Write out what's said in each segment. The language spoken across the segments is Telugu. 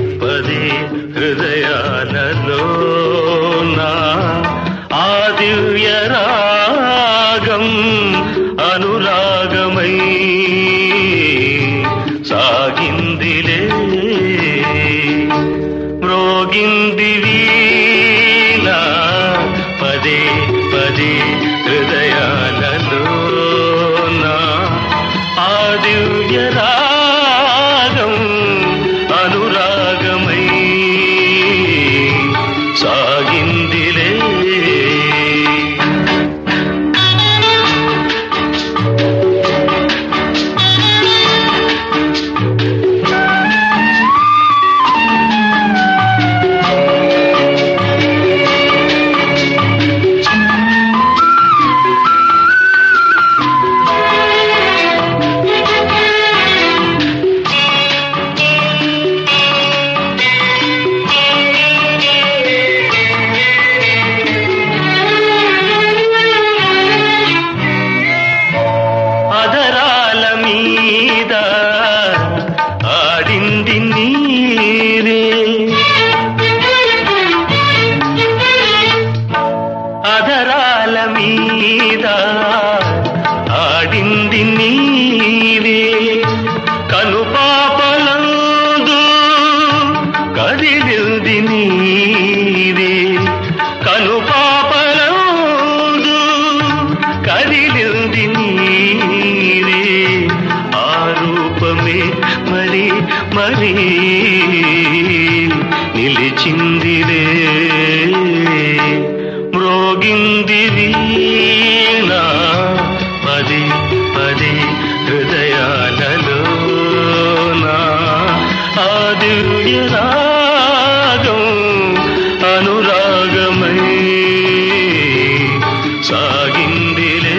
పదే హృదయాలలో నా ఆ దివ్య రాగం అనురాగమై సాగిందిలే మ్రోగింది వీణ పదే పదే హృదయాలలో నా ఆ దివ్య రాగం అనురాగమై సాగిందిలే అదరాల మీద ఆడింది నీరే అదరాల మీద ఆడింది నీవే కనుపాపలందు కదిలింది నీవే కనుపాపలందు కదిలింది నీవే ఆ రూపమే మరి మరి నిలిచిందిలే మ్రోగింది వీణ పది పది హృదయాలలో నా ఆ దివ్య రాగం అనురాగమై సాగిందిలే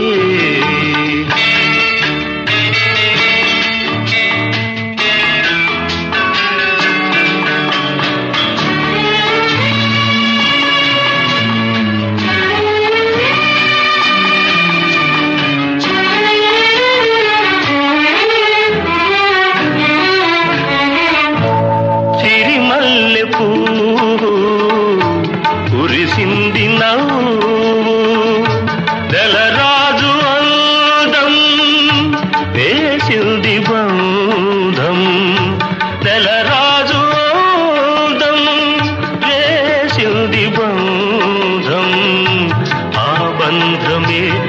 సిరిమల్లె పువ్వు కురిసింది నవ్వు నెలరాజు అందం వేసింది బంధం నెలరాజు అందం వేసింది బంధం ఆ బంధమే